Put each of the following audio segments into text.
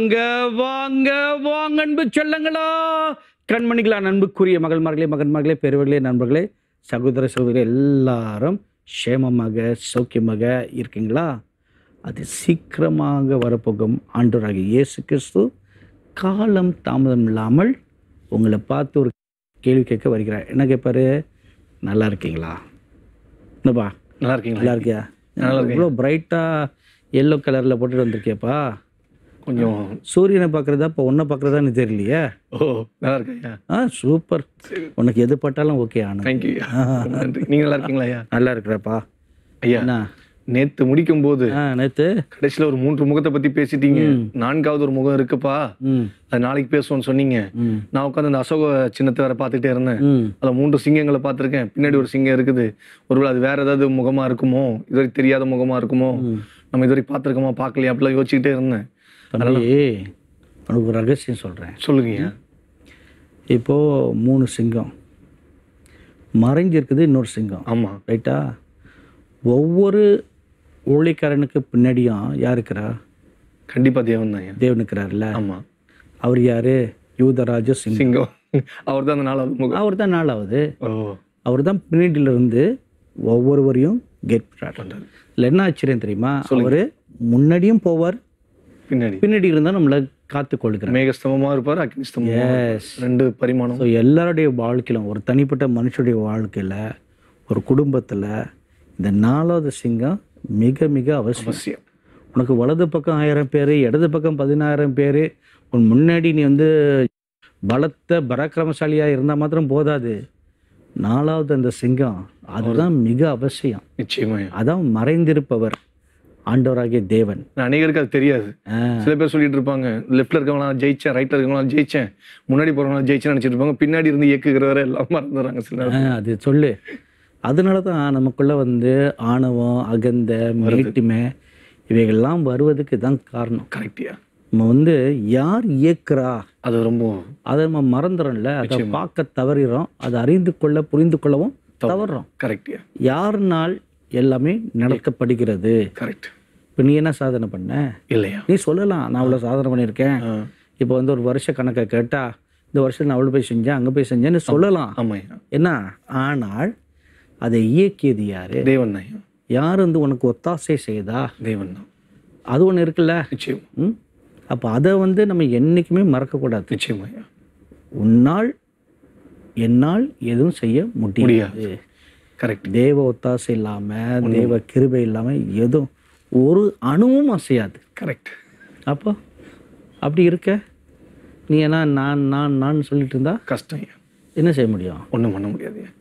வாங்க வாங்க வாங்க அன்பு செல்லங்களா கண்மணிகளா அன்புக்குரிய மகள்மார்களே மகன்மார்களே பெரியவர்களே நண்பர்களே சகோதர சகோதரி எல்லாரும் சேமமாக சௌக்கியமாக இருக்கீங்களா அது சீக்கிரமாக வரப்போகும் ஆண்டவராகிய இயேசு கிறிஸ்து காலம் தாமதம் இல்லாமல் உங்களை பார்த்து ஒரு கேள்வி கேட்க வருகிறார் என்ன கேட்பாரு நல்லா இருக்கீங்களா என்னப்பா நல்லா இருக்கீங்களா நல்லா இருக்கியா நல்லா இருக்கேன். இவ்வளோ பிரைட்டாக எல்லோ கலரில் போட்டுட்டு வந்திருக்கியப்பா கொஞ்சம் சூரியனை பார்க்குறதா இப்போ ஒன்றை பார்க்குறதான்னு தெரியலையே ஓ நல்லா இருக்கேன் ஆ சூப்பர் உனக்கு எது பட்டாலும் ஓகே ஆனந்த் தேங்க்யூ நன்றி நீங்க நல்லா இருக்கீங்களா ஐயா நல்லா இருக்கிறப்பா ஐயா என்ன நேத்து முடிக்கும் போது ஆ நேற்று கடைசியில ஒரு மூன்று முகத்தை பத்தி பேசிட்டீங்க நான்காவது ஒரு முகம் இருக்குப்பா ம் அது நாளைக்கு பேசுவோம்னு சொன்னீங்க ம் நான் உட்காந்து அந்த அசோக சின்னத்தை வேற பார்த்துட்டே இருந்தேன் ம் அதுல மூன்று சிங்கங்களை பார்த்திருக்கேன் பின்னாடி ஒரு சிங்கம் இருக்குது ஒருவேளை அது வேற ஏதாவது முகமா இருக்குமோ இதுவரை தெரியாத முகமா இருக்குமோ ம். நம்ம இதுவரை பார்த்திருக்கோமா பார்க்கலையா அப்படிலாம் யோசிச்சுக்கிட்டே இருந்தேன் தம்பி உனக்கு ஒரு ரகசியம் சொல்கிறேன் சொல்லுங்க ஐயா இப்போது மூணு சிங்கம் மறைஞ்சிருக்குது இன்னொரு சிங்கம் ஆமா ரைட்டா ஒவ்வொரு ஊழிக்காரனுக்கு பின்னாடியும் யார் இருக்கிறா கண்டிப்பா தேவன் தான் ஐயா தேவன் இருக்கிறார்ல ஆமா அவர் யாரு யூதராஜ சிங்கம் சிங்கம் அவர் தான் அந்த நாலாவது முகம் அவர் தான் நாலாவது ஓ அவர் தான் பின்னாடியில இருந்து ஒவ்வொருவரையும் கெட் பண்ணுறாரு இல்லை என்ன ஆச்சரியம் தெரியுமா அவர் முன்னாடியும் போவார் பின்னாடி பின்னாடி இருந்தால் நம்மளை காத்து கொள்கிறார் மேகஸ்தமமா இருப்பார் அக்னி ஸ்தம்பமா எஸ் ரெண்டு பரிமாணம் ஸோ எல்லாருடைய வாழ்க்கையிலும் ஒரு தனிப்பட்ட மனுஷனுடைய வாழ்க்கையில் ஒரு குடும்பத்தில் இந்த நாலாவது சிங்கம் மிக மிக அவசியம் அவசியம் உனக்கு வலது பக்கம் ஆயிரம் பேர் இடது பக்கம் பதினாயிரம் பேர் உன் முன்னாடி நீ வந்து பலத்த பராக்கிரமசாலியாக இருந்தால் மாத்திரம் போதாது நாலாவது அந்த சிங்கம் அதுதான் மிக அவசியம் நிச்சயமா ஐயா. அதான் மறைந்திருப்பவர் ஆண்டவராகிய தேவன் நான் அநேகருக்கு அது தெரியாது ஆ, சில பேர் சொல்லிட்டு இருப்பாங்க லெஃப்ட்ல இருக்கவங்களாம் ஜெயிச்சேன் ரைட்ல இருக்கவங்களாம் ஜெயிச்சேன் முன்னாடி போறவங்களாம் ஜெயிச்சேன்னு நினைச்சிட்டு இருப்பாங்க பின்னாடி இருந்து இயக்குகிறவரை எல்லாம் மறந்துடுறாங்க சில ஆ, அது சொல்லு அதனால தான் நமக்குள்ள வந்து ஆணவம் அகந்த மேட்டுமை இவைகள்லாம் வருவதுக்கு தான் காரணம் கரெக்டியா நம்ம வந்து யார் இயக்குறா அது ரொம்ப அதை நம்ம மறந்துடும்ல அதை பார்க்க தவறிறோம் அதை அறிந்து கொள்ள புரிந்து கொள்ளவும் தவறுறோம் கரெக்டியா யாருனால் எல்லாமே நடக்கப்படுகிறது கரெக்ட் இப்போ நீ என்ன சாதனை பண்ண இல்லையா நீ சொல்லலாம் நான் அவ்வளோ சாதனை பண்ணியிருக்கேன் ஆ, இப்போ வந்து ஒரு வருஷ கணக்கை கேட்டா இந்த வருஷம் நான் அவ்வளோ போய் செஞ்சேன் அங்கே போய் செஞ்சேன்னு சொல்லலாம் ஆமாய்யா என்ன ஆனால் அதை இயக்கியது யாரு தேவன் தான் ஐயா. யார் வந்து உனக்கு ஒத்தாசை செய்தா தேவன் தான் அது ஒன்று இருக்குல்ல நிச்சயம் ம் அப்போ அதை வந்து நம்ம என்றைக்குமே மறக்கக்கூடாது நிச்சயமா ஐயா. உன்னால் என்னால் எதுவும் செய்ய முடியாது கரெக்ட் தேவ ஒத்தாசை இல்லாமல் தேவ கிருபை இல்லாமல் எதுவும் ஒரு அணுவும் அசையாது கரெக்ட் அப்போ அப்படி இருக்க நீ என்ன நான் நான் நான் சொல்லிட்டு இருந்தா கஷ்டம் ஐயா என்ன செய்ய முடியும் ஒண்ணும் பண்ண முடியாது ஐயா.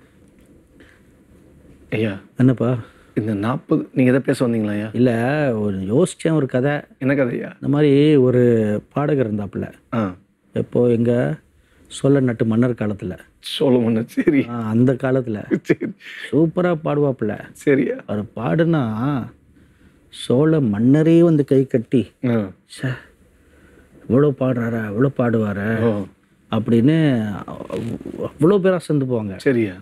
ஐயா என்னப்பா இந்த நாற்பது நீங்க எதை பேச வந்தீங்களா ஐயா இல்லை ஒரு யோசித்தேன் ஒரு கதை என்ன கதை ஐயா இந்த மாதிரி ஒரு பாடகர் இருந்தாப்புல ஆ எப்போ எங்க சோழ நாட்டு மன்னர் காலத்தில் சொல்லுங்க சரி அந்த காலத்தில் சரி சூப்பராக பாடுவாப்புல சரியா அவர் பாடுனா சோழ மன்னரே வந்து கை கட்டி ஆ ச்சே இவ்வளோ பாடுறாரா இவ்வளோ பாடுவாரா ஓ அப்படின்னு அவ்வளோ பேராக சேர்ந்து போவாங்க சரியா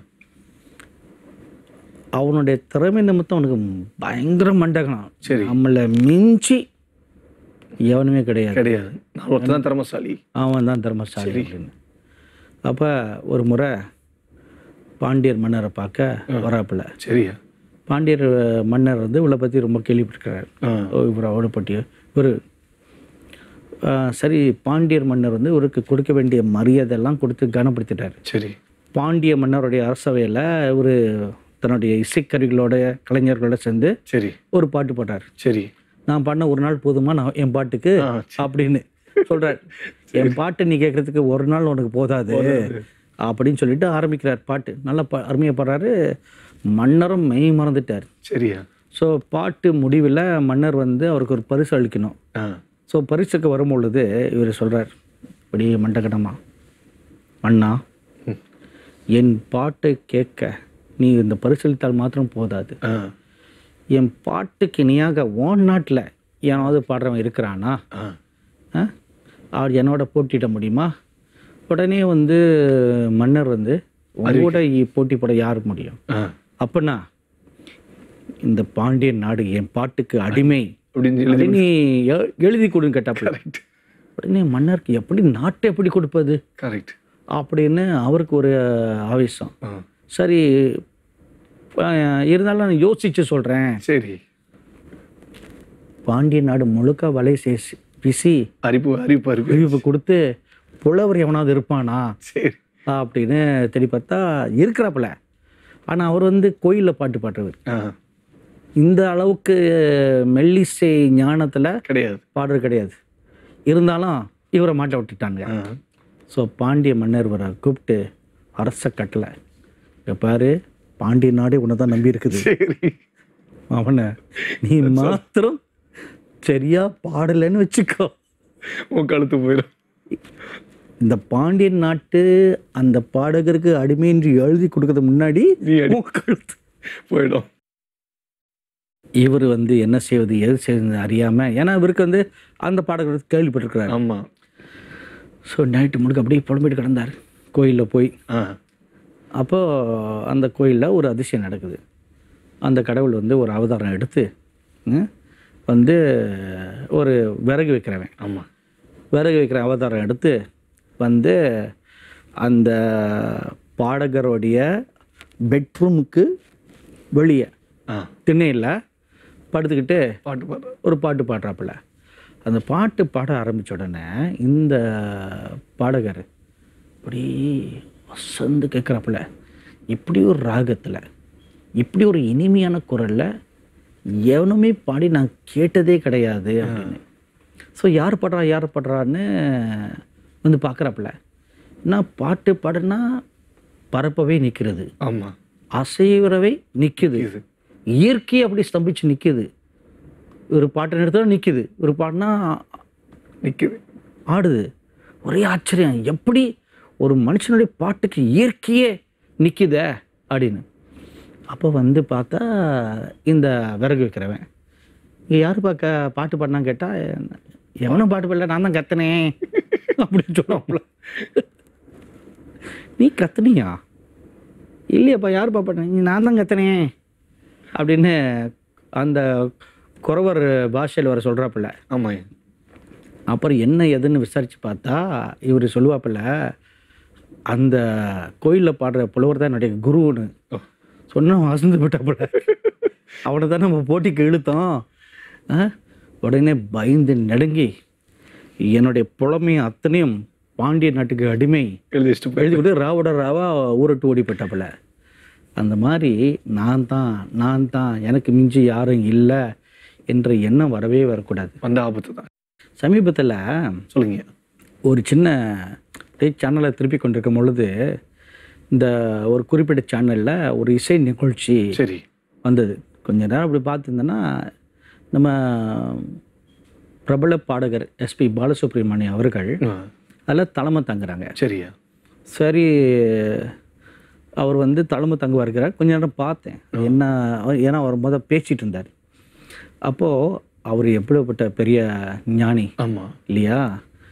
அவனுடைய திறமை நிமித்தம் அவனுக்கு பயங்கர மண்டகனம் சரி. நம்மளை மிஞ்சி எவனுமே கிடையாது கிடையாது நான் ஒருத்தர் தான் திறமசாலி அவன் தான் தர்மசாலி அப்படின்னு அப்போ ஒரு முறை பாண்டியர் மன்னரை பார்க்க வராப்புல சரியா பாண்டியர் மன்னர் வந்து இவளை பற்றி ரொம்ப கேள்விப்பட்டிருக்கிறார் ஆ ஓ இவர் அவளை பற்றி இவர் சரி பாண்டியர் மன்னர் வந்து இவருக்கு கொடுக்க வேண்டிய மரியாதை எல்லாம் கொடுத்து கனப்படுத்திட்டார் சரி பாண்டிய மன்னருடைய அரசவையில் இவர் தன்னுடைய இசைக்கருவிகளோட கலைஞர்களோட சேர்ந்து சரி ஒரு பாட்டு போட்டார் சரி நான் பண்ண ஒரு நாள் போதுமா நான் என் பாட்டுக்கு ஆ அப்படின்னு சொல்றார் என் பாட்டு நீ கேட்கறதுக்கு ஒரு நாள் உனக்கு போதாது அப்படின்னு சொல்லிட்டு ஆரம்பிக்கிறார் பாட்டு நல்லா பா அருமையாக பாடுறாரு மன்னரும் மெய் மறந்துட்டார் சரியா ஸோ பாட்டு முடிவில் மன்னர் வந்து அவருக்கு ஒரு பரிசு அளிக்கணும் ஆ ஸோ பரிசுக்கு வரும்பொழுது இவர் சொல்கிறார் இப்படி மண்டகடமா மன்னா ம். என் பாட்டை கேட்க நீ இந்த பரிசளித்தால் மாத்திரம் போதாது ஆ என் பாட்டுக்கு இணையாக ஓன் நாட்டில் ஏனாவது பாடுறவன் இருக்கிறானா ஆ ஆ? அவர் என்னோட போட்டியிட முடியுமா உடனே வந்து மன்னர் வந்து உங்களோட போட்டி போட யார் முடியும் ஆ அப்பனா இந்த பாண்டியன் நாடு என் பாட்டுக்கு அடிமை அப்படின்னு சொல்லி அப்படின்னு நீ எ- எழுதி கொடுன்னு கேட்டாப்புல கரெக்ட் உடனே மன்னருக்கு எப்படி நாட்டை எப்படி கொடுப்பது கரெக்ட் அப்படின்னு அவருக்கு ஒரு ஆவேசம் ஆ சரி அஹ், இருந்தாலும் நான் யோசிச்சு சொல்கிறேன் சரி பாண்டிய நாடு முழுக்க வலை சேசி பிசி அரிப்பு அரிப்பு அரிப்பு அறிவிப்பு கொடுத்து புலவர் எவனாவது இருப்பானா சரி அப்படின்னு தேடி பார்த்தா இருக்கிறாப்புல ஆனால் அவர் வந்து கோயிலில் பாட்டு பாடுறவர் ஆ இந்த அளவுக்கு மெல்லிசை ஞானத்தில் கிடையாது பாடுறது கிடையாது இருந்தாலும் இவரை மாட்ட விட்டுட்டாங்க ஆ ஸோ பாண்டிய மன்னர் வர கூப்பிட்டு அரச கட்டளை இங்க பாரு பாண்டிய நாடே உன்னை தான் நம்பி இருக்குது சரி அவனை நீ மாத்திரம் சரியா பாடலைன்னு வச்சுக்கோ உன் கழுத்து போயிடும் இந்த பாண்டியன் நாட்டு அந்த பாடகருக்கு அடிமையின்றி எழுதி கொடுக்கறது முன்னாடி நீ அடி உன் கழுத்து போயிடும் இவர் வந்து என்ன செய்வது எது செய்வது அறியாம ஏன்னா இவருக்கு வந்து அந்த பாடகர் கேள்விப்பட்டிருக்கிறாரு ஆமா ஸோ நைட்டு முழுக்க அப்படியே புலம்பிட்டு கிடந்தார் கோயிலில் போய் ஆ அப்போது அந்த கோயிலில் ஒரு அதிசயம் நடக்குது அந்த கடவுள் வந்து ஒரு அவதாரம் எடுத்து ம், வந்து ஒரு விறகு வைக்கிறவன் ஆமா விறகு வைக்கிற அவதாரம் எடுத்து வந்து அந்த பாடகருடைய பெட்ரூமுக்கு வெளியே ஆ திண்ணையில் படுத்துக்கிட்டு பாட்டு பாடு ஒரு பாட்டு பாடுறாப்புல அந்த பாட்டு பாட ஆரம்பித்த உடனே இந்த பாடகர் இப்படி வசந்து கேட்குறாப்புல இப்படி ஒரு ராகத்தில் இப்படி ஒரு இனிமையான குரலில் எவனுமே பாடி நான் கேட்டதே கிடையாது அப்படின்னு ஸோ யார் பாடுறா யார் பாடுறான்னு வந்து பார்க்குறாப்புல நான் பாட்டு பாடுனா பரப்பவே நிற்கிறது ஆமா அசைவரவை நிற்குது இது இயற்கை அப்படி ஸ்தம்பிச்சு நிற்குது ஒரு பாட்டை நிறுத்தா நிற்குது ஒரு பாட்டுனா நிக்குது ஆடுது ஒரே ஆச்சரியம் எப்படி ஒரு மனுஷனுடைய பாட்டுக்கு இயற்கையே நிற்குதே அப்படின்னு அப்போ வந்து பார்த்தா இந்த விறகு வைக்கிறவன் இங்கே யார் பார்க்க பாட்டு பாடினா கேட்டால் எவனும் பாட்டு பாடல நான் தான் கத்துனேன் அப்படின்னு சொல்லுவாப்புல நீ கத்துனியா இல்லையாப்பா யார் பாப்பாட்ட நீ நான் தான் கத்துனேன் அப்படின்னு அந்த குறவர் பாஷையில் வர சொல்கிறாப்புல ஆமா அப்புறம் என்ன ஏதுன்னு விசாரித்து பார்த்தா இவர் சொல்லுவாப்புல அந்த கோயிலில் பாடுற புலவர் தான் என்னுடைய குருன்னு ஓ. சொன்ன அசந்து போட்டாப்புல அவனை தான் நம்ம போட்டிக்கு இழுத்தோம் ஆ? உடனே பயந்து நடுங்கி என்னுடைய புலமையும் அத்தனையும் பாண்டிய நாட்டுக்கு அடிமை எழுதி வச்சுட்டு போய் எழுதி கொடுத்து ராவோட ராவா ஊரட்டு ஓடி போட்டாப்புல அந்த மாதிரி நான் தான் நான் தான் எனக்கு மிஞ்சி யாரும் இல்லை என்ற எண்ணம் வரவே வரக்கூடாது வந்த ஆபத்து தான் சமீபத்தில் சொல்லுங்க ஒரு சின்ன அப்படியே சேனலை திருப்பி கொண்டிருக்கும் பொழுது இந்த ஒரு குறிப்பிட்ட சேனலில் ஒரு இசை நிகழ்ச்சி சரி வந்தது கொஞ்ச நேரம் அப்படி பார்த்துருந்தேன்னா நம்ம பிரபல பாடகர் எஸ்பி பாலசுப்ரமணியம் அவர்கள் ஆ, அதில் தலைமை தங்குறாங்க சரியா சரி அவர் வந்து தலைமை தங்குவா இருக்கிறார் கொஞ்ச நேரம் பார்த்தேன் என்ன ஏன்னா அவர் முத பேசிட்டு இருந்தார் அப்போது அவர் எப்படிப்பட்ட பெரிய ஞானி ஆமா இல்லையா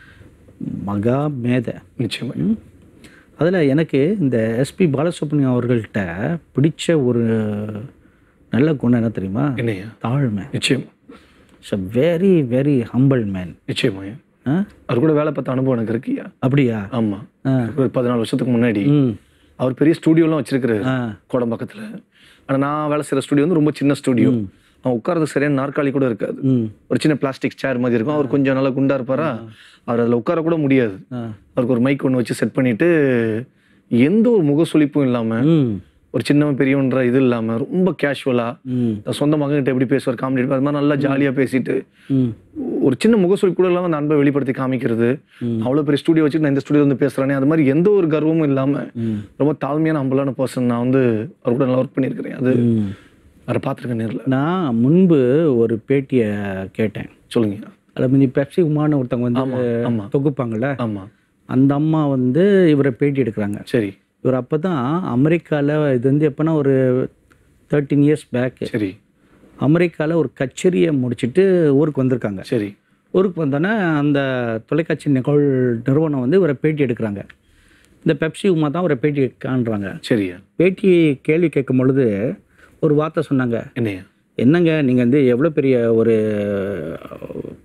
மகா மேதை நிச்சயமா அதில் எனக்கு இந்த எஸ்பி பாலசுப்ரமணியம் அவர்கள்ட்ட பிடிச்ச ஒரு நல்ல குணம் என்ன தெரியுமா என்னையா தாழ்மை நிச்சயமா it's a very very humble man நிச்சயமா அவர் கூட வேலை பார்த்த அனுபவம் எனக்கு இருக்குயா அப்படியா ஆமா ஆ. ஒரு பதினாலு வருஷத்துக்கு முன்னாடி ம் அவர் பெரிய ஸ்டூடியோலாம் வச்சிருக்கிறாரு ஆ கோடம்பாக்கத்துல ஆனா நான் வேலை செய்யற ஸ்டுடியோ வந்து ரொம்ப சின்ன ஸ்டுடியோ அவன் உட்கார்றதுக்கு சரியான நாற்காலி கூட இருக்காது ம் ஒரு சின்ன பிளாஸ்டிக் சேர் மாதிரி இருக்கும் அவர் கொஞ்சம் நல்லா குண்டா இருப்பாரா அவர் அதுல உட்கார கூட முடியாது ஆ அவருக்கு ஒரு மைக் ஒன்று வச்சு செட் பண்ணிட்டு எந்த ஒரு முகசுளிப்பும் இல்லாம ம் ஒரு சின்னவன் பெரியவன்ற இது இல்லாம ரொம்ப கேஷுவலா ம் சொந்த மகன்கிட்ட எப்படி பேசுவார் காமெடி அது மாதிரி நல்லா ஜாலியா பேசிட்டு ம் ஒரு சின்ன முகசுளிப்பு கூட இல்லாம அந்த அன்பை வெளிப்படுத்தி காமிக்கிறது அவ்வளவு பெரிய ஸ்டுடியோ வச்சுட்டு நான் இந்த ஸ்டுடியோ வந்து பேசுறேனே அது மாதிரி எந்த ஒரு கர்வமும் இல்லாம ம் ரொம்ப தாழ்மையான ஹம்பலான பர்சன் நான் வந்து அவர் கூட நல்லா ஒர்க் பண்ணியிருக்கிறேன் அது ம் அவரை பார்த்துருக்கேன் நேரில் நான் முன்பு ஒரு பேட்டியை கேட்டேன் சொல்லுங்க அதில் முந்தி பெப்சி உமான்னு ஒருத்தவங்க ஆமா வந்து ஆமா தொகுப்பாங்கல்ல ஆமா அந்த அம்மா வந்து இவரை பேட்டி எடுக்கிறாங்க சரி இவர் அப்போ தான் அமெரிக்காவில் இது வந்து எப்போனா ஒரு தேர்ட்டீன் இயர்ஸ் பேக்கு சரி அமெரிக்காவில் ஒரு கச்சேரியை முடிச்சுட்டு ஊருக்கு வந்திருக்காங்க சரி ஊருக்கு வந்தோன்னே அந்த தொலைக்காட்சி நிகழ் நிறுவனம் வந்து இவரை பேட்டி எடுக்கிறாங்க இந்த பெப்சி உமா தான் இவரை பேட்டி காண்றாங்க சரியா பேட்டி கேள்வி கேட்கும் பொழுது ஒரு வார்த்தை சொன்னாங்க என்னையா என்னங்க நீங்கள் வந்து எவ்வளோ பெரிய ஒரு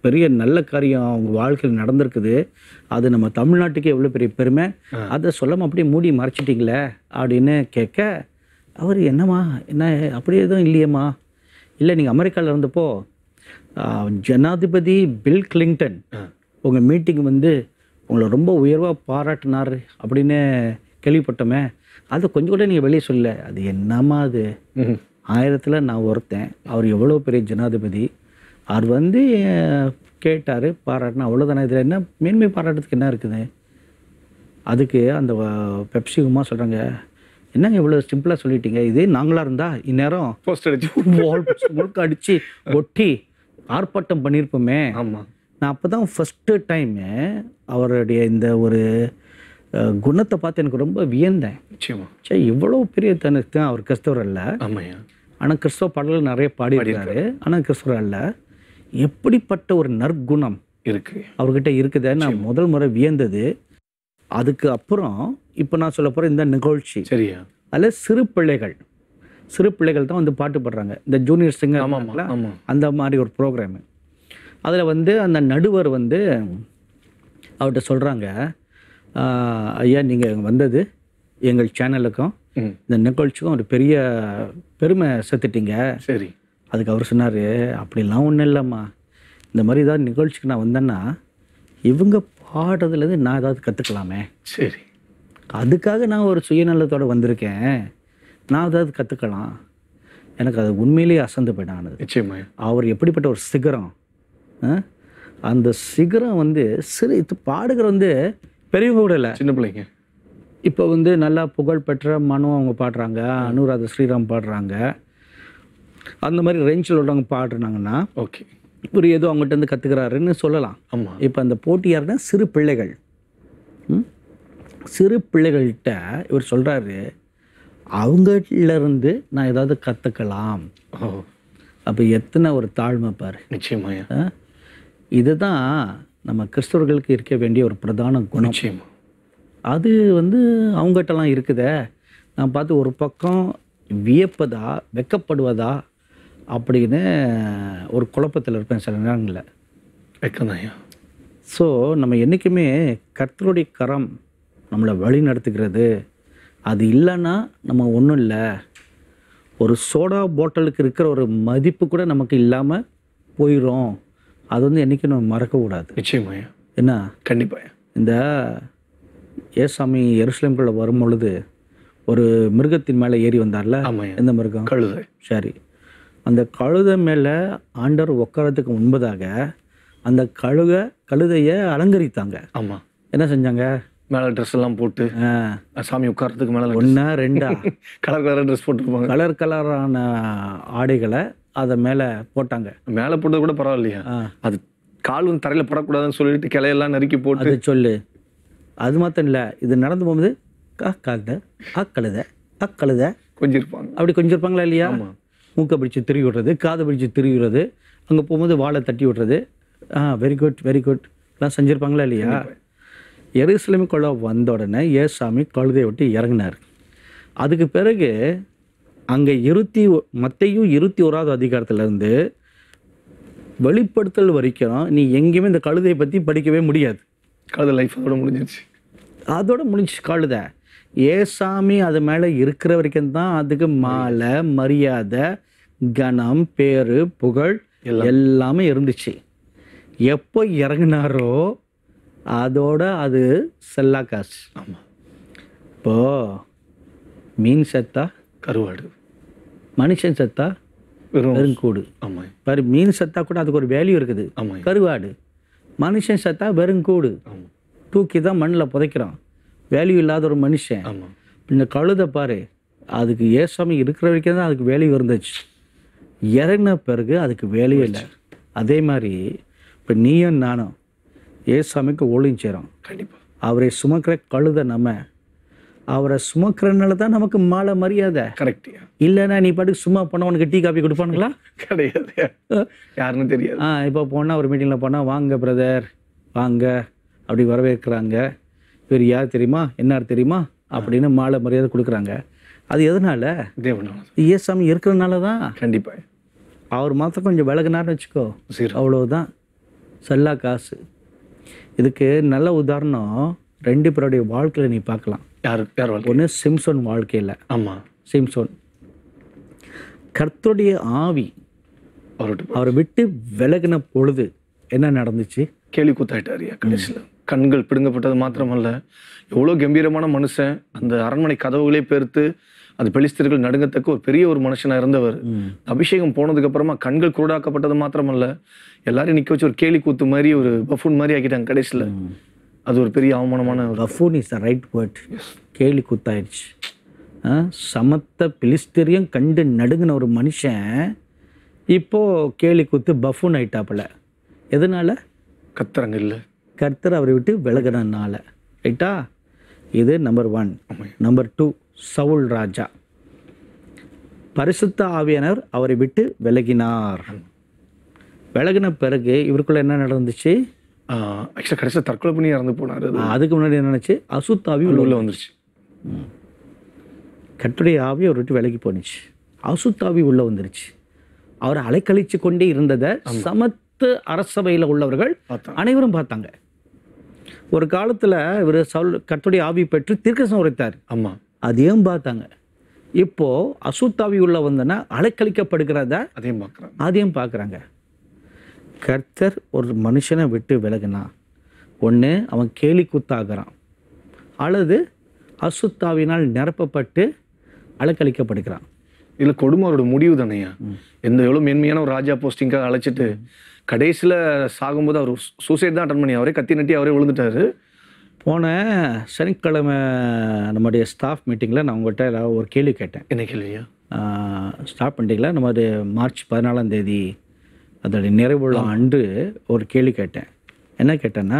பெரிய நல்ல காரியம் அவங்க வாழ்க்கையில் நடந்திருக்குது அது நம்ம தமிழ்நாட்டுக்கு எவ்வளோ பெரிய பெருமை அதை சொல்லாமல் அப்படியே மூடி மறைச்சிட்டிங்களே அப்படின்னு கேட்க அவர் என்னம்மா என்ன அப்படி எதுவும் இல்லையேம்மா இல்லை நீங்கள் அமெரிக்காவில் இருந்தப்போ ஆ, ஜனாதிபதி பில் கிளிங்டன் உங்கள் மீட்டிங் வந்து உங்களை ரொம்ப உயர்வாக பாராட்டினார் அப்படின்னு கேள்விப்பட்டோமே அதை கொஞ்சம் கூட நீங்கள் வெளியே சொல்லல அது என்னம்மா அது ம். ஆயிரத்தில் நான் ஒருத்தன் அவர் எவ்வளோ பெரிய ஜனாதிபதி அவர் வந்து கேட்டார் பாராட்டினா அவ்வளோதானே இதில் என்ன மேன்மை பாராட்டுறதுக்கு என்ன இருக்குது அதுக்கு அந்த வ- பெப்சி உமா சொல்கிறாங்க என்னங்க இவ்வளோ சிம்பிளாக சொல்லிட்டீங்க இதே நாங்களாக இருந்தால் இந்நேரம் போஸ்ட் அடிச்சு வால் முழுக்க அடித்து ஒட்டி ஆர்ப்பாட்டம் பண்ணியிருப்போமே ஆமா நான் அப்போ தான் ஃபஸ்ட்டு டைமு அவருடைய இந்த ஒரு அஹ், குணத்தை பார்த்து எனக்கு ரொம்ப வியந்தேன் நிச்சயமா சே இவ்வளோ பெரிய தனக்கு அவர் கிறிஸ்தவர் அல்ல ஆமாய்யா ஆனால் கிறிஸ்தவ பாடல்கள் நிறைய பாடியிருக்காரு ஆனால் கிறிஸ்தவர் அல்ல எப்படிப்பட்ட ஒரு நற்குணம் இருக்கு அவர்கிட்ட இருக்குதே நான் முதல் முறை வியந்தது அதுக்கு அப்புறம் இப்போ நான் சொல்ல போகிற இந்த நிகழ்ச்சி சரியா அதில் சிறு பிள்ளைகள் சிறு பிள்ளைகள் தான் வந்து பாட்டு பாடுறாங்க இந்த ஜூனியர் சிங்கர் ஆமா ஆமா ஆமா அந்த மாதிரி ஒரு ப்ரோக்ராமு அதில் வந்து அந்த நடுவர் வந்து அவர்கிட்ட சொல்கிறாங்க ஐயா நீங்கள் வந்தது எங்கள் சேனலுக்கும் ம் இந்த நிகழ்ச்சிக்கும் ஒரு பெரிய பெருமை சேர்த்துட்டீங்க சரி அதுக்கு அவர் சொன்னார் அப்படிலாம் ஒன்றும் இல்லைம்மா இந்த மாதிரி ஏதாவது நிகழ்ச்சிக்கு நான் வந்தேன்னா இவங்க பாடுறதுலேருந்து நான் ஏதாவது கற்றுக்கலாமே சரி அதுக்காக நான் ஒரு சுயநலத்தோடு வந்திருக்கேன் நான் ஏதாவது கற்றுக்கலாம் எனக்கு அது உண்மையிலேயே அசந்து போயிட்டானது நிச்சயமா அவர் எப்படிப்பட்ட ஒரு சிகரம் ஆ? அந்த சிகரம் வந்து சிறு இது பாடுகிற வந்து பெரியவங்க கூட இல்லை சின்ன பிள்ளைங்க இப்போ வந்து நல்லா புகழ்பெற்ற மனு அவங்க பாடுறாங்க அனுராதா ஸ்ரீராம் பாடுறாங்க அந்த மாதிரி ரேஞ்சில் உள்ளவங்க பாடுறாங்கன்னா ஓகே இவர் ஏதோ அவங்ககிட்ட இருந்து கற்றுக்கிறாருன்னு சொல்லலாம் ஆமா இப்போ அந்த போட்டி யாருன்னா சிறு பிள்ளைகள் ம்? சிறு பிள்ளைகள்கிட்ட இவர் சொல்கிறாரு அவங்கள்ட்ட நான் ஏதாவது கற்றுக்கலாம் ஓ அப்போ எத்தனை ஒரு தாழ்மை பாரு நிச்சயமாயா ஆ? இதுதான் நம்ம கிறிஸ்தவர்களுக்கு இருக்க வேண்டிய ஒரு பிரதான குணம் நிச்சயமா அது வந்து அவங்ககிட்டலாம் இருக்குதே நான் பார்த்து ஒரு பக்கம் வியப்பதா வெக்கப்படுவதா அப்படின்னு ஒரு குழப்பத்தில் இருப்பேன் சில நேரங்களில் வெக்கந்தாயா ஸோ நம்ம என்றைக்குமே கர்த்தருடைய கரம் நம்மளை வழி நடத்துகிறது அது இல்லைன்னா நம்ம ஒன்றும் இல்லை ஒரு சோடா பாட்டிலுக்கு இருக்கிற ஒரு மதிப்பு கூட நமக்கு இல்லாமல் போயிடும் அது வந்து என்றைக்கும் நம்ம மறக்கக்கூடாது நிச்சயமாயா என்ன கண்டிப்பாயா இந்த ஏசாமி எருசலேம்குள்ளே வரும் பொழுது ஒரு மிருகத்தின் மேலே ஏறி வந்தார்ல ஆமாய்யா எந்த மிருகம் கழுதை சரி அந்த கழுதை மேலே ஆண்டவர் உட்காரத்துக்கு முன்பதாக அந்த கழுக கழுதையை அலங்கரித்தாங்க ஆமா என்ன செஞ்சாங்க மேல ட்ரெஸ் எல்லாம் போட்டு அஹ் சாமி உட்கார்றதுக்கு மேல ஒன்றா ரெண்டா கலர் கலர் ட்ரெஸ் போட்டுருப்பாங்க கலர் கலரான ஆடைகளை அதை மேலே போட்டாங்க மேல போட்டது கூட பரவாயில்லையா ஆ. அது கால் வந்து தரையில படக்கூடாதுன்னு சொல்லிட்டு கிளையெல்லாம் நறுக்கி போட்டு அதை சொல்லு அது மாத்திரம் இல்லை இது நடந்து போகும்போது கா கழுதை ஆ கழுதை ஆ கழுதை கொஞ்சம் இருப்பாங்க அப்படி கொஞ்சம் இருப்பாங்களா இல்லையா ஆமா மூக்கை பிடிச்சி திருவி விடுறது காதை பிடிச்சி திருவி விடுறது அங்கே போகும்போது வாழை தட்டி விடுறது ஆ வெரி குட் வெரி குட் எல்லாம் செஞ்சுருப்பாங்களா இல்லையா எருசலேமுக்குள்ள வந்த உடனே ஏசாமி கழுதையை விட்டு இறங்கினார் அதுக்கு பிறகு அங்கே இருபத்தி ஒ- மத்தையும் இருபத்தி ஓராவது அதிகாரத்துலேருந்து வெளிப்படுத்தல் வரைக்கும் நீ எங்கேயுமே இந்த கழுதையை பற்றி படிக்கவே முடியாது கழுதை லைஃப் அதோட முடிஞ்சிருச்சு அதோட முடிஞ்சு கழுதை ஏசாமி அது மேலே இருக்கிற வரைக்கும் தான் அதுக்கு மாலை மரியாதை கணம் பேரு புகழ் எல்லாமே இருந்துச்சு எப்போ இறங்குனாரோ அதோட அது செல்லா காசு ஆமா இப்போ மீன் செத்தா கருவாடு மனுஷன் செத்தா வெறும் வெறுங்கூடு ஆமா பாரு மீன் செத்தா கூட அதுக்கு ஒரு வேல்யூ இருக்குது ஆமா கருவாடு மனுஷன் செத்தா வெறுங்கூடு ஆமா தூக்கி தான் மண்ணில் புதைக்கிறான் வேல்யூ இல்லாத ஒரு மனுஷன் ஆமா இந்த கழுதை பாரு அதுக்கு ஏசாமி இருக்கிற வரைக்கும் தான் அதுக்கு வேல்யூ இருந்துச்சு இறங்கின பிறகு அதுக்கு வேலையே இல்லை அதே மாதிரி இப்போ நீயும் நானும் ஏசாமிக்கு ஒளிஞ்சேரோம் கண்டிப்பா அவரை சுமக்கிற கழுதை நம்ம அவரை சுமக்கிறனால தான் நமக்கு மாலை மரியாதை கரெக்டியா இல்லைன்னா நீ பாட்டுக்கு சும்மா போனால் உனக்கு டீ காப்பி கொடுப்பானுங்களா கிடையாது யாருன்னு தெரியாது ஆ இப்போ போனால் ஒரு மீட்டிங்கில் போனால் வாங்க பிரதர் வாங்க அப்படி வரவேற்கிறாங்க இவர் யார் தெரியுமா என்னார் தெரியுமா அப்படின்னு மாலை மரியாதை கொடுக்குறாங்க அது எதனால தேவனால ஏசாமி இருக்கிறனால தான் கண்டிப்பா அவர் மாத்திரம் கொஞ்சம் விலகுனார்னு வச்சுக்கோ சீரோ அவ்வளவுதான் செல்லா காசு இதுக்கு நல்ல உதாரணம் ரெண்டு பேருடைய வாழ்க்கையில் நீ பார்க்கலாம் யாரு யார் வாழ்க்கை ஒன்று சிம்சோன் வாழ்க்கையில் ஆமா சிம்சோன் கர்த்தருடைய ஆவி அவர்கிட்ட அவரை விட்டு விலகின பொழுது என்ன நடந்துச்சு கேலி கூத்தாயிட்டாரியா கடைசியில் கண்கள் பிடுங்கப்பட்டது மாத்திரமல்ல எவ்வளோ கம்பீரமான மனுஷன் அந்த அரண்மனை கதவுகளே பெருத்து அந்த பெலிஸ்தர்கள் நடுங்கத்தக்க ஒரு பெரிய ஒரு மனுஷனா இருந்தவர் அபிஷேகம் போனதுக்கு அப்புறமா கண்கள் குருடாக்கப்பட்டது மாத்திரமல்ல எல்லாரையும் நிக்க வச்சு ஒரு கேலி கூத்து மாதிரி ஒரு பஃபூன் மாதிரி ஆக்கிட்டாங்க கடைசியில் அது ஒரு பெரிய அவமானமான ஒரு buffoon is the right word கேலி குத்தாயிடுச்சு ஆ, சமத்த பிலிஸ்தரியம் கண்டு நடுங்கின ஒரு மனுஷன் இப்போ கேலி குத்து பஃபூன் ஆயிட்டாப்புல எதனால கத்துறாங்க இல்லை கர்த்தர் அவரை விட்டு விலகினனால ரைட்டா இது நம்பர் ஒன் ஆமாம் நம்பர் டூ சவுல் ராஜா பரிசுத்த ஆவியானவர் அவரை விட்டு விலகினார் விலகின பிறகு இவருக்குள்ள என்ன நடந்துச்சு ஆக்சுவலாக கடைசியில் தற்கொலை பண்ணி இறந்து போனார் அது அதுக்கு முன்னாடி என்ன நடந்துச்சு அசுத்தாவி உள்ள உள்ள வந்துருச்சு கட்டுடைய ஆவி அவர் விட்டு விலகி போணுச்சு அசுத்தாவி உள்ள வந்துருச்சு அவர் அலைக்கழிச்சு கொண்டே இருந்ததை சமத்து அரசபையில் உள்ளவர்கள் பார்த்தா அனைவரும் பார்த்தாங்க ஒரு காலத்துல இவர் சவுல் கட்டுடைய ஆவி பெற்று தீர்க்கசம் உரைத்தார் ஆமா அதையும் பார்த்தாங்க இப்போ அசுத்தாவி உள்ள வந்தனா அலைக்கழிக்கப்படுகிறத அதையும் பார்க்குறாங்க அதையும் பார்க்குறாங்க கர்த்தர் ஒரு மனுஷனை விட்டு விலகுனா ஒன்று அவன் கேலி கூத்தாகிறான் அல்லது அசுத்தாவினால் நிரப்பப்பட்டு அலக்களிக்கப்படுகிறான் இதுல கொடுமை அவரோட முடிவு தானேயா எந்த எவ்வளோ மேன்மையான ஒரு ராஜா போஸ்டிங்காக அழைச்சிட்டு கடைசியில் சாகும்போது அவர் சூசைட் தான் அட்டன் பண்ணி அவரே கத்தி நட்டி அவரே விழுந்துட்டாரு போன சனிக்கிழமை நம்முடைய ஸ்டாஃப் மீட்டிங்கில் நான் உங்கள்கிட்ட ஏதாவது ஒரு கேள்வி கேட்டேன் என்ன கேள்வியா ஸ்டாஃப் மீட்டிங்கில் நம்முடைய மார்ச் பதினாலாம் தேதி அதோடைய நிறைவுள்ள அன்று ஒரு கேள்வி கேட்டேன் என்ன கேட்டேன்னா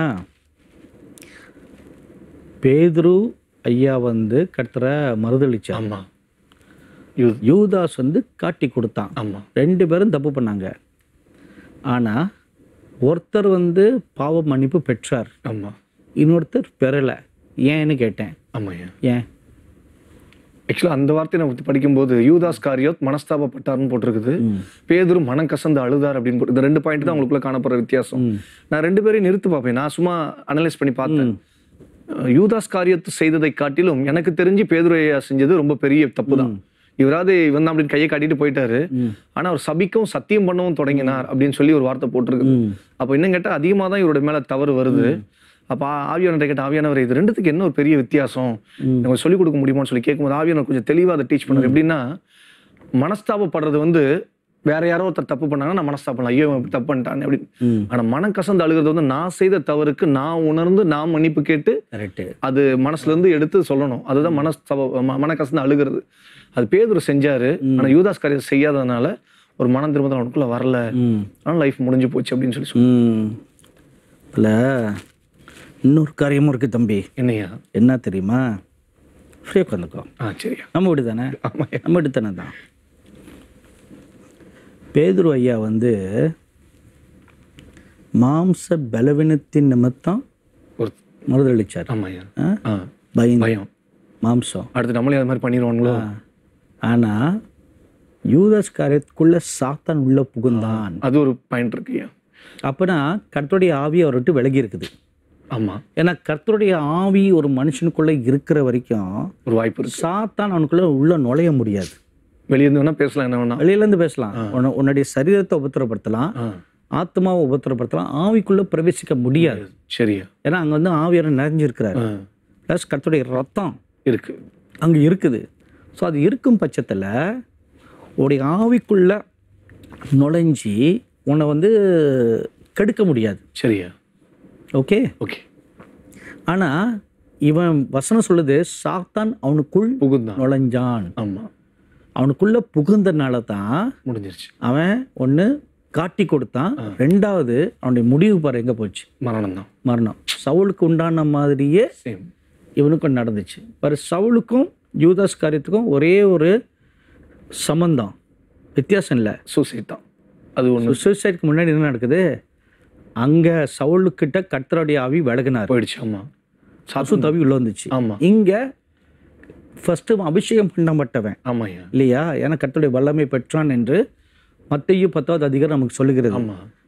பேதுரு ஐயா வந்து கர்த்தரை மறுதளிச்சார் ஆமா யூ யூதாஸ் வந்து காட்டி கொடுத்தான் ஆமா ரெண்டு பேரும் தப்பு பண்ணாங்க ஆனால் ஒருத்தர் வந்து பாவ மன்னிப்பு பெற்றார் ஆமா இன்னொருத்தர் பெறலை ஏன்னு கேட்டேன் ஆமாய்யா ஏன் ஆக்சுவலாக அந்த வார்த்தையை நான் படிக்கும்போது யூதாஸ் காரியோத் மனஸ்தாபப்பட்டார்னு போட்டிருக்குது பேதுரு மனம் கசந்து அழுதார் அப்படின்னு போட்டு இந்த ரெண்டு பாயிண்ட் தான் உங்களுக்குள்ள காணப்படுற வித்தியாசம் நான் ரெண்டு பேரையும் நிறுத்து பார்ப்பேன் நான் சும்மா அனலைஸ் பண்ணி பார்த்தேன் அஹ் யூதாஸ் காரியத்து செய்ததை காட்டிலும் எனக்கு தெரிஞ்சு பேதுரு ஐயா செஞ்சது ரொம்ப பெரிய தப்பு தான் இவராது இவன் தான் அப்படின்னு கையை காட்டிட்டு போயிட்டாரு ஆனா அவர் சபிக்கவும் சத்தியம் பண்ணவும் தொடங்கினார் அப்படின்னு சொல்லி ஒரு வார்த்தை போட்டிருக்கு அப்போ இன்னும் கேட்டா அதிகமாக தான் இவரோட மேல தவறு வருது அப்போ ஆவியானவர்கிட்ட கேட்ட ஆவியானவர் இது ரெண்டுத்துக்கு என்ன ஒரு பெரிய வித்தியாசம் எனக்கு சொல்லிக் கொடுக்க முடியுமான்னு சொல்லி கேட்கும்போது ஆவியானவர் கொஞ்சம் தெளிவாக அதை டீச் பண்ணார் எப்படின்னா மனஸ்தாபப்படுறது வந்து வேற யாரோ ஒருத்தர் தப்பு பண்ணாங்கன்னா நான் மனஸ்தாபம் ஐயோ இவன் இப்படி தப்பு பண்ணிட்டானே அப்படின்னு ம் ஆனா மனம் கசந்து அழுகிறது வந்து நான் செய்த தவறுக்கு நான் உணர்ந்து நான் மன்னிப்பு கேட்டு கரெக்டு அது மனசுல இருந்து எடுத்து சொல்லணும் அதுதான் மனஸ்தப ம- மன கசந்து அழுகிறது அது பேதுரு செஞ்சாரு ஆனா யூதாஸ் காரியம் செய்யாததுனால ஒரு மனம் திரும்ப அவனுக்குள்ள வரல ம் அதனால லைஃப் முடிஞ்சு போச்சு அப்படின்னு சொல்லி சொல்லு ம் இதில் இன்னொரு காரியமும் இருக்குது தம்பி என்னையா என்ன தெரியுமா ஃப்ரீயாக உட்காந்துக்கோ ஆ சரியா நம்ம வீடு தானே ஆமாய்யா நம்ம வீடு தானே தான் பேதுரு ஐயா வந்து மாம்ச பலவீனத்தின் நிமித்தம் ஒரு மறுதளிச்சார் ஆமாய்யா ஆ? ஆ பயந்து பயம் மாம்சம் அடுத்து நம்மளே அது மாதிரி பண்ணிடுவாங்களோ ஆனால் யூதஸ் காரியத்துக்குள்ள சாத்தான் உள்ள புகுந்தான் அது ஒரு பாயிண்ட் இருக்குயா அப்போனா கர்த்தருடைய ஆவி அவரை விட்டு விலகி இருக்குது ஆமா ஏன்னா கர்த்தருடைய ஆவி ஒரு மனுஷனுக்குள்ள இருக்கிற வரைக்கும் ஒரு வாய்ப்பு இருக்கு சாத்தான் அவனுக்குள்ள உள்ள நுழைய முடியாது வெளியே இருந்து வேணா பேசலாம் என்ன வேணா வெளியிலேருந்து பேசலாம் உன்ன- உன்னுடைய சரீரத்தை உபத்திரப்படுத்தலாம் ஆ ஆத்மாவை உபத்திரப்படுத்தலாம் ஆவிக்குள்ள பிரவேசிக்க முடியாது சரியா ஏன்னா அங்க வந்து ஆவியார் நிறைஞ்சிருக்கிறார் ஆ ப்ளஸ் கர்த்தருடைய ரத்தம் இருக்கு அங்க இருக்குது ஸோ அது இருக்கும் பட்சத்துல உடைய ஆவிக்குள்ள நுழைஞ்சி உன்னை வந்து கெடுக்க முடியாது சரியா ஓகே ஓகே ஆனா இவன் வசனம் சொல்லுது சாத்தான் அவனுக்குள் புகுந்தான் நுழைஞ்சான் ஆமா அவனுக்குள்ள புகுந்தனால தான் முடிஞ்சிருச்சு அவன் ஒன்று காட்டி கொடுத்தான் ரெண்டாவது அவனுடைய முடிவு பாரு எங்கே போச்சு மரணம் தான் மரணம் சவுலுக்கு உண்டான மாதிரியே சேம் இவனுக்கும் நடந்துச்சு பாரு சவுலுக்கும் யூதாஸ் காரியத்துக்கும் ஒரே ஒரு சம்பந்தம் வித்தியாசம் இல்லை சூசைட் தான் அது ஒண்ணு சூசைட்க்கு முன்னாடி என்ன நடக்குது அங்கே சவுலுக்கிட்ட கர்த்தருடைய ஆவி விலகினார் போயிடுச்சு ஆமா சசு தவி உள்ள வந்துச்சு ஆமா இங்கே ஃபஸ்ட்டு அபிஷேகம் பண்ணப்பட்டவன் ஆமாய்யா இல்லையா ஏன்னா கர்த்தருடைய வல்லமை பெற்றான் என்று மத்தையும் பத்தாவது அதிகாரம் நமக்கு சொல்லுகிறது ஆமா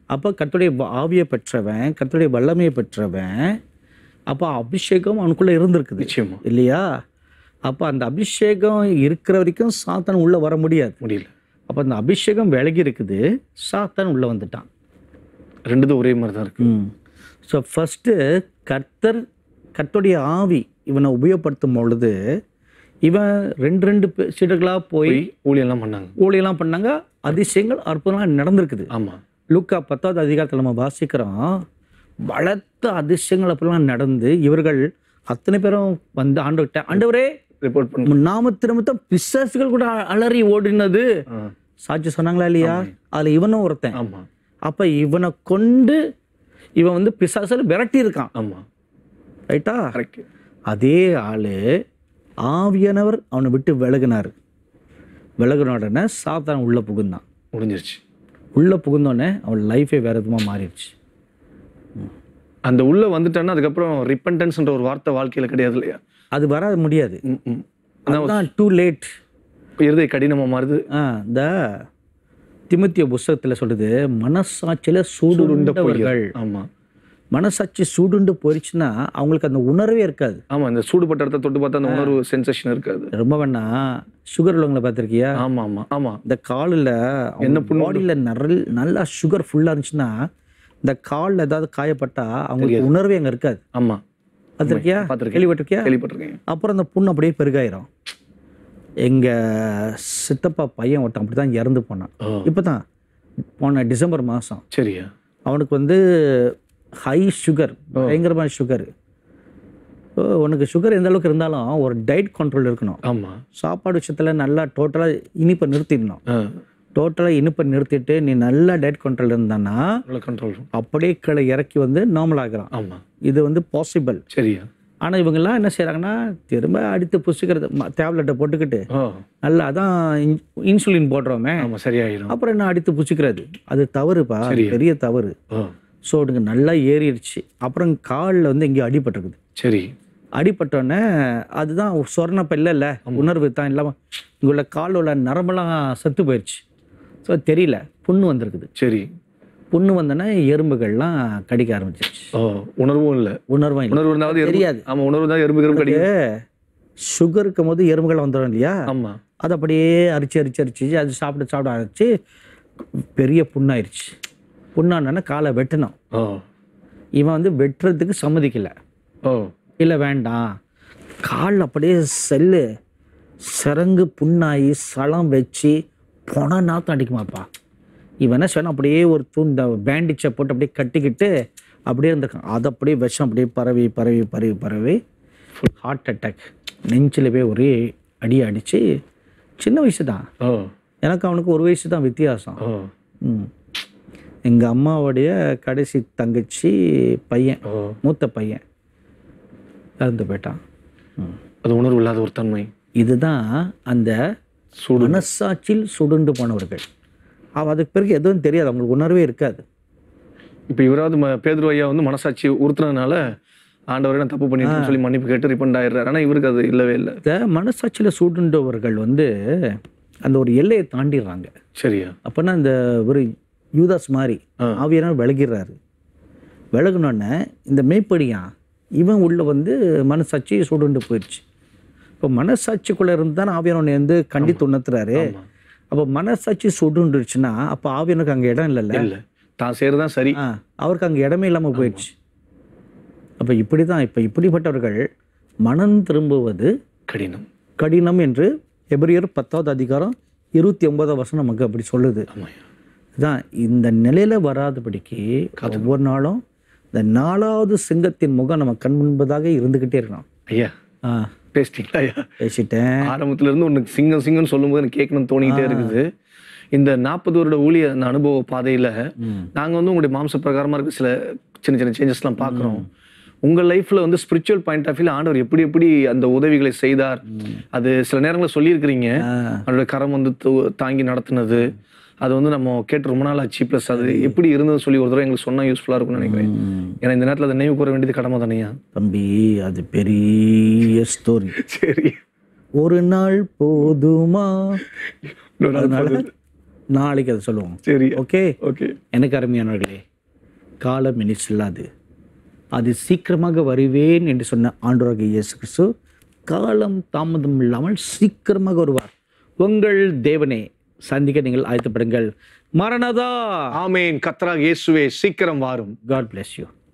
அப்போ கர்த்தருடைய வ- ஆவியை பெற்றவன் கர்த்தருடைய வல்லமையை பெற்றவன் அப்போ அபிஷேகம் அவனுக்குள்ள இருந்திருக்குது நிச்சயமா இல்லையா அப்போ அந்த அபிஷேகம் இருக்கிற வரைக்கும் சாத்தான் உள்ள வர முடியாது முடியல அப்போ அந்த அபிஷேகம் விலகி இருக்குது சாத்தான் உள்ள வந்துட்டான் ரெண்டுதும் ஒரே மாதிரி தான் இருக்கு ஸோ ஃபஸ்ட்டு கர்த்தர் கர்த்தருடைய ஆவி இவனை உபயோகப்படுத்தும் பொழுது இவன் ரெண்டு ரெண்டு பே- சீடர்களாக போய் போய் ஊழியெல்லாம் பண்ணாங்க ஊழியெல்லாம் பண்ணாங்க அதிசயங்கள் அற்புதமாக நடந்திருக்குது ஆமா லூக்கா பத்தாவது அதிகாரத்தில் நம்ம வாசிக்கிறோம் பலத்த அதிசயங்கள் அப்படிலாம் நடந்து இவர்கள் அத்தனை பேரும் வந்து ஆண்டுகிட்ட ஆண்டவரே ரிப்போர்ட் பண்ண உம் நாமத்து நிமித்தம் பிசாசுகள் கூட அ- அலறி ஓடினது ஆ, சாட்சி சொன்னாங்களா இல்லையா அதுல இவனும் ஒருத்தன் ஆமா அப்ப இவனை கொண்டு இவன் வந்து பிசாசில் விரட்டி இருக்கான் ஆமா ரைட்டா கரெக்ட் அதே ஆளு ஆவியானவர் அவனை விட்டு விலகினார் விலகின உடனே சாத்தான் உள்ள புகுந்தான் முடிஞ்சிருச்சு உள்ள புகுந்தோடனே அவன் லைஃபே வேற விதமா மாறிடுச்சு அந்த உள்ள வந்துட்டான்னா அதுக்கப்புறம் ரிப்பன்டன்ஸ்ன்ற ஒரு வார்த்தை வாழ்க்கையில கிடையாது இல்லையா அது வர முடியாது ம், ம். அதுதான் டூ லேட் இருதய கடினமா மாறுது இந்த திமுத்திய புஸ்தகத்துல சொல்லுது மனசாட்சியில சூடுண்டவர்கள் ஆமா மனசாட்சி சூடுண்டு போயிடுச்சுன்னா அவங்களுக்கு அந்த உணர்வே இருக்காது ஆமா இந்த சூடுபட்ட இடத்த தொட்டு பார்த்தா அந்த உணர்வு சென்சேஷன் இருக்காது ரொம்ப வேணா சுகர் உள்ளவங்களை பார்த்திருக்கியா ஆமா ஆமா ஆமா இந்த காலில் என்ன பாடியில் நிறைய நல்லா சுகர் ஃபுல்லாக இருந்துச்சுன்னா இந்த காலில் ஏதாவது காயப்பட்டா அவங்களுக்கு உணர்வே அங்கே இருக்காது ஆமா பார்த்திருக்கியா பார்த்திருக்கேன். கேள்விப்பட்டிருக்கியா கேள்விப்பட்டிருக்கேன் அப்புறம் அந்த புண்ணு அப்படியே பெருகாயிரும் எங்க சித்தப்பா பையன் ஒருத்தன் அப்படி தான் இறந்து போனான் ஓ இப்போ தான் போன டிசம்பர் மாதம் சரியா அவனுக்கு வந்து ஹை சுகர் பயங்கரமான சுகர் உனக்கு சுகர் எந்த அளவுக்கு இருந்தாலும் ஒரு டயட் கண்ட்ரோல் இருக்கணும் ஆமா சாப்பாடு விஷயத்தில் நல்லா டோட்டலாக இனிப்பை நிறுத்திடணும் ஆ, டோட்டலாக இனிப்பை நிறுத்திட்டு நீ நல்லா டயட் கண்ட்ரோல் இருந்தானா நல்ல கண்ட்ரோல் அப்படியே கீழே இறக்கி வந்து நார்மல் ஆகிறான் ஆமா இது வந்து பாசிபிள் சரியா ஆனால் இவங்கெல்லாம் என்ன செய்கிறாங்கன்னா திரும்ப அடித்து புசிக்கிறது டேப்லெட்டை போட்டுக்கிட்டு ஓ நல்லா அதான் இன்- இன்சுலின் போடுறோமே ஆமா சரியாயிடும் அப்புறம் என்ன அடித்து புசிக்கிறது அது தவறுப்பா அது பெரிய தவறு ஓ ஸோ உனக்கு நல்லா ஏறிடுச்சு அப்புறம் காலில் வந்து எங்கேயோ அடிபட்டிருக்குது சரி அடிபட்டோடனே அதுதான் சொரணப்ப இல்லைல்ல உணர்வு தான் இல்லாமல் இங்கே உள்ள காலில் உள்ள நரம்பெல்லாம் செத்து போயிடுச்சு ஸோ தெரியல புண்ணு வந்திருக்குது சரி புண்ணு வந்தோடனே எறும்புகள்லாம் கடிக்க ஆரம்பிச்சிருச்சு ஓ உணர்வும் இல்ல உணர்வும் இல்லை உணர்வு இருந்தாவது எறும்பு- தெரியாது. ஆமா உணர்வு இருந்தா எறும்பு எறும்பு கடிக்கும் சுகர் இருக்கும் போது எறும்புகள் வந்துடும் இல்லையா ஆமா அது அப்படியே அரிச்சு அரிச்சு அரிச்சு அது சாப்பிட சாப்பிட அரைச்சி பெரிய புண்ணாயிருச்சு புண்ணானோடனே காலை வெட்டணும் ஓ இவன் வந்து வெட்டுறதுக்கு சம்மதிக்கல ஓ இல்லை வேண்டாம் கால் அப்படியே செல்லு சிறங்கு புண்ணாகி சலம் வச்சு பொண நாத்தம் அடிக்குமாப்பா இவன் என்ன செய்யணும் அப்படியே ஒரு தூண்ட பேண்டிச்சை போட்டு அப்படியே கட்டிக்கிட்டு அப்படியே இருந்திருக்கான் அது அப்படியே விஷம் அப்படியே பரவி பரவி பரவி பரவி ஹார்ட் அட்டாக் நெஞ்சில் போய் ஒரே அடி அடித்து சின்ன வயசு தான் ஓ எனக்கு அவனுக்கு ஒரு வயசு தான் வித்தியாசம் ஓ ம் எங்கள் அம்மாவுடைய கடைசி தங்கச்சி பையன் ஓ மூத்த பையன் இறந்து போயிட்டான் ம். அது உணர்வு இல்லாத ஒரு தன்மை இதுதான் அந்த சூடு மனசாட்சியில் சுடுண்டு போனவர்கள் அவ அதுக்கு பிறகு எதுவும் தெரியாது அவங்களுக்கு உணர்வே இருக்காது இப்போ இவராவது ம- பேதுரு ஐயா வந்து மனசாட்சி உறுத்துனதுனால ஆண்டவரே நான் தப்பு பண்ணிட்டேன்னு சொல்லி மன்னிப்பு கேட்டு ரிப்பண்ட் ஆயிடுறாரு ஆனா இவருக்கு அது இல்லவே இல்லை இந்த மனசாட்சியில் சுடுண்டவர்கள் வந்து அந்த ஒரு எல்லையை தாண்டிடுறாங்க சரியா அப்போனா இந்த ஒரு யூதாஸ் மாதிரி ஆ. ஆவியானவர் விலகிடுறாரு விலகுனோடனே இந்த மேய்ப்படியான் இவன் உள்ள வந்து மனசாட்சி சுடுண்டு போயிடுச்சு இப்போ மனசாட்சிக்குள்ளே இருந்து தானே ஆவியானவனை வந்து கண்டித்து உணர்த்துறாரு ஆமா அப்போ மனசாட்சி சுடுண்டுருச்சுன்னா அப்போ ஆவியானுக்கு அங்கே இடம் இல்லைல்ல இல்ல தான் செய்யறதுதான் சரி ஆ அவருக்கு அங்கே இடமே இல்லாமல் போயிடுச்சு அப்போ இப்படி தான் இப்போ இப்படிப்பட்டவர்கள் மனம் திரும்புவது கடினம் கடினம் என்று எபிரியர் பத்தாவது அதிகாரம் இருபத்தி ஒன்பதாம் வருஷம் நமக்கு அப்படி சொல்லுது ஆமாய்யா தான் இந்த நிலையில வராதபடிக்கு ஒவ்வொரு நாளும் இந்த நாலாவது சிங்கத்தின் முகம் நம்ம கண் முன்பதாக இருந்துகிட்டே இருக்கணும் ஐயா ஆ பேசிட்டீங்களா ஐயா பேசிட்டேன் ஆரம்பத்துல இருந்து உனக்கு சிங்கம் சிங்கம்னு சொல்லும்போது எனக்கு கேட்கணும்னு தோணிக்கிட்டே இருக்குது இந்த நாற்பது வருட ஊழிய அந்த அனுபவ பாதையில ம். நாங்க வந்து உங்களுடைய மாம்ச பிரகாரமா இருக்க சில சின்ன சின்ன சேஞ்சஸ்லாம் பார்க்குறோம் உங்க லைஃப்ல வந்து ஸ்பிரிச்சுவல் பாயிண்ட் ஆஃப் வியூல ஆண்டவர் எப்படி எப்படி அந்த உதவிகளை செய்தார் அது சில நேரங்களில் சொல்லியிருக்கிறீங்க ஆ, அவருடைய கரம் வந்து தூ- தாங்கி நடத்துனது அது வந்து நம்ம கேட்டு ரொம்ப நாள் ஆச்சு ப்ளஸ் அது எப்படி இருந்ததுன்னு சொல்லி ஒரு தடவை எங்களுக்கு சொன்னா யூஸ்ஃபுல்லா இருக்கும்னு நினைக்கிறேன் ம். ஏன்னா இந்த நேரத்துல அதை நினைவு கூற வேண்டியது கடமை தானேயா தம்பி அது பெரிய ஸ்டோரி சரி ஒரு நாள் போதுமா இன்னொரு நாள் அதனால பார்த்து- நாளைக்கு அதை சொல்லுவோம் சரி ஓகே ஓகே எனக்கு அருமையானவர்களே காலம் இனி செல்லாது அது சீக்கிரமாக வருவேன் என்று சொன்ன ஆண்டவராகிய இயேசு கிறிஸ்து காலம் தாமதம் இல்லாமல் சீக்கிரமாக வருவார் உங்கள் தேவனே சந்திக்க நீங்கள் ஆயத்தப்படுங்கள் மரணதா ஆமேன் கத்ரா இயேசுவே சீக்கிரம் வாரும் காட் bless யூ